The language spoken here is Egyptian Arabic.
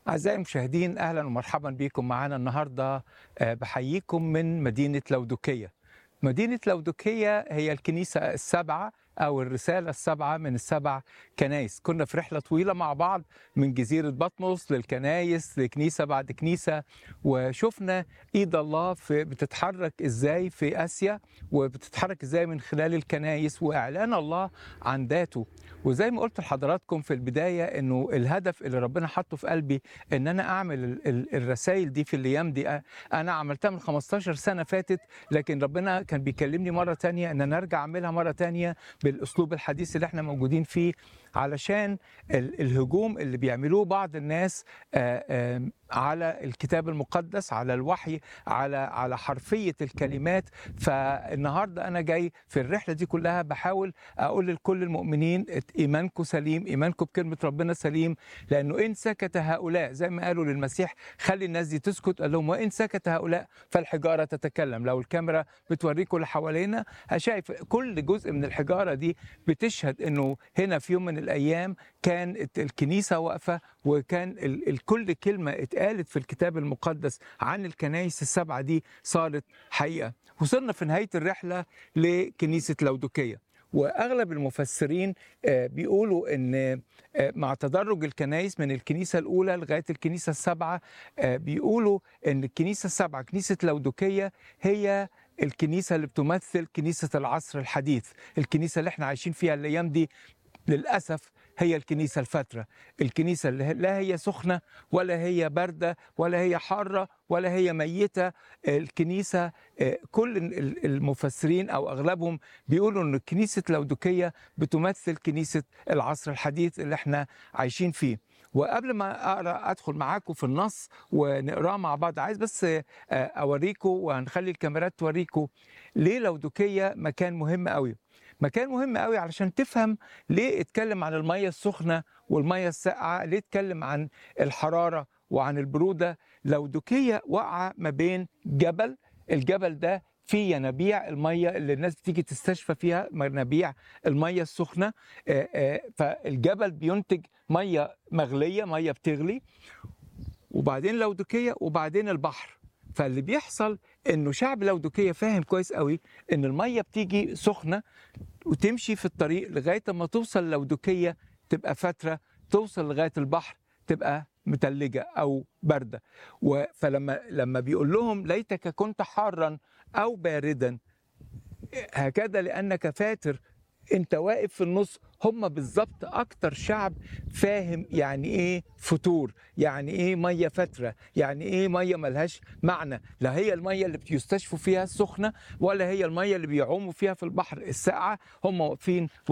أعزائي المشاهدين أهلا ومرحبا بكم معنا النهاردة آه، بحييكم من مدينة لودوكية مدينة لودوكية هي الكنيسة السبعة أو الرسالة السبعة من السبع كنايس كنا في رحلة طويلة مع بعض من جزيرة بطمس للكنايس لكنيسة بعد كنيسة وشفنا إيد الله في بتتحرك إزاي في آسيا وبتتحرك إزاي من خلال الكنايس وإعلان الله عن ذاته وزي ما قلت لحضراتكم في البداية إنه الهدف اللي ربنا حطه في قلبي إن أنا أعمل ال- ال- الرسائل دي في الأيام دي أ- أنا عملتها من 15 سنة فاتت لكن ربنا كان بيكلمني مرة تانية إن أنا أرجع أعملها مرة تانية بالأسلوب الحديث اللي إحنا موجودين فيه علشان ال- الهجوم اللي بيعملوه بعض الناس آه، آه، على الكتاب المقدس على الوحي على على حرفية الكلمات فالنهاردة أنا جاي في الرحلة دي كلها بحاول أقول لكل المؤمنين إيمانكم سليم إيمانكم بكلمة ربنا سليم لأنه إن سكت هؤلاء زي ما قالوا للمسيح خلي الناس دي تسكت قال لهم وإن سكت هؤلاء فالحجارة تتكلم لو الكاميرا بتوريكم اللي حوالينا شايف كل جزء من الحجارة دي بتشهد إنه هنا في يوم من الأيام كانت الكنيسة واقفة وكان ال- ال- كل كلمة اتقالت في الكتاب المقدس عن الكنائس السبعة دي صارت حقيقة وصلنا في نهاية الرحلة لكنيسة لودوكية واغلب المفسرين آه، بيقولوا ان آه، مع تدرج الكنائس من الكنيسه الاولى لغايه الكنيسه السابعه آه، بيقولوا ان الكنيسه السابعه كنيسه لودوكيه هي الكنيسه اللي بتمثل كنيسه العصر الحديث الكنيسه اللي احنا عايشين فيها الايام دي للاسف هي الكنيسه الفتره الكنيسه اللي لا هي سخنه ولا هي بارده ولا هي حاره ولا هي ميته الكنيسه آه، كل ال- المفسرين او اغلبهم بيقولوا ان كنيسه لودوكيه بتمثل كنيسه العصر الحديث اللي احنا عايشين فيه وقبل ما اقرا ادخل معاكم في النص ونقراه مع بعض عايز بس آه، اوريكم وهنخلي الكاميرات توريكم ليه لودوكيه مكان مهم قوي مكان مهم قوي علشان تفهم ليه اتكلم عن الميه السخنه والميه الساقعه ليه اتكلم عن الحراره وعن البروده لودوكيه واقعه ما بين جبل الجبل ده فيه ينابيع الميه اللي الناس بتيجي تستشفى فيها ينابيع الميه السخنه آه، آه، فالجبل بينتج ميه مغليه ميه بتغلي وبعدين لودوكيه وبعدين البحر فاللي بيحصل انه شعب لودوكيه فاهم كويس قوي ان الميه بتيجي سخنه وتمشي في الطريق لغايه ما توصل لودوكيه تبقى فتره توصل لغايه البحر تبقى متلجه او بارده و- فلما لما بيقول لهم ليتك كنت حارا او باردا هكذا لانك فاتر انت واقف في النص هم بالظبط اكتر شعب فاهم يعني ايه فتور يعني ايه ميه فتره يعني ايه ميه ملهاش معنى لا هي الميه اللي بيستشفوا فيها السخنه ولا هي الميه اللي بيعوموا فيها في البحر الساقعه هم واقفين